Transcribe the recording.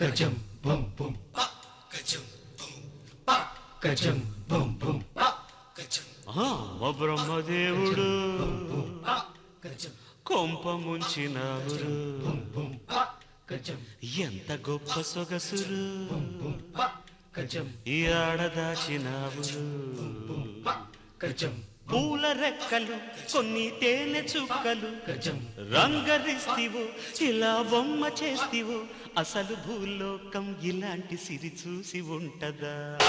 గజం బం బం గజం బం పా గజం బం బం పా గజం ఆ, ఓ బ్రహ్మదేవుడు పా గజం కొంప ముంచినావురు బం పా గజం ఎంత గొప్ప సొగసురు బం పా గజం ఈ ఆడదాచినావురు పా గజం పూల రెక్కలు కొన్ని తేనె చుక్కలు గజం రంగరిస్తివో ఇలా బొమ్మ చేస్తివో అసలు భూలోకం ఇలాంటి సిరి చూసి ఉంటదా